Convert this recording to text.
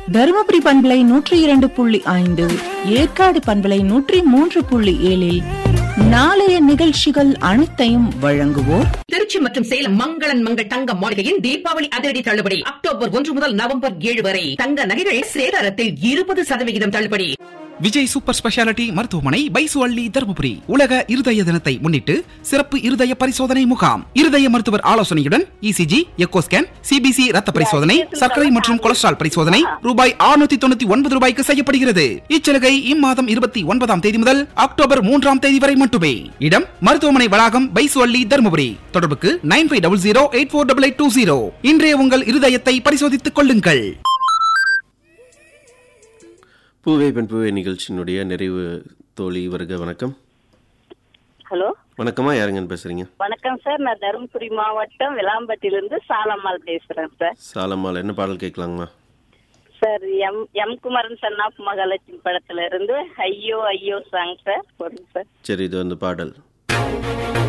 தருமபுரி பண்பலை நூற்றி இரண்டு புள்ளி ஐந்து ஏற்காடு பண்பலை நூற்றி மூன்று புள்ளி ஏழில் நாளைய நிகழ்ச்சிகள் அனைத்தையும் வழங்குவோர் திருச்சி மற்றும் சேலம் மங்களன் மங்கள் தங்க மாளிகையின் தீபாவளி அதிரடி தள்ளுபடி அக்டோபர் ஒன்று முதல் நவம்பர் ஏழு வரை தங்க நகைகள் சேதாரத்தில் இருபது சதவிகிதம் தள்ளுபடி விஜய் சூப்பர் ஸ்பெஷாலிட்டி மருத்துவமனை பைசு அள்ளி தருமபுரி உலக இருதய தினத்தை முன்னிட்டு சிறப்பு இருதய பரிசோதனை முகாம் இருதய மருத்துவர் ஆலோசனையுடன் இசிஜி எக்கோ ஸ்கேன் சிபிசி ரத்த பரிசோதனை சர்க்கரை மற்றும் கொலஸ்ட்ரால் பரிசோதனை ரூபாய் 699 தொண்ணூத்தி ஒன்பது ரூபாய்க்கு செய்யப்படுகிறது இச்சலுகை இம்மாதம் இருபத்தி ஒன்பதாம் தேதி முதல் அக்டோபர் மூன்றாம் தேதி வரை மட்டுமே இடம் மருத்துவமனை வளாகம் பைசு அள்ளி தருமபுரி தொடர்புக்கு nine five double zero eight four double eight two zero இன்றைய உங்கள் இருதயத்தை பரிசோதித்துக் கொள்ளுங்கள் பூவே பெண் பூவே நிகழ்ச்சியினுடைய நிறைவு தோழி வருக வணக்கம் ஹலோ வணக்கமா யாருங்கன்னு பேசுறீங்க வணக்கம் சார் நான் தருமபுரி மாவட்டம் விளாம்பட்டியிலிருந்து சாலம்மாள் பேசுறேன் சார் சாலம்மாள் என்ன பாடல் கேட்கலாங்கம்மா sir M M Kumaran son of Mahalakshmi படத்துல இருந்து ஐயோ ஐயோ சாங் சார் போடுங்க சார் சரி இது வந்து பாடல்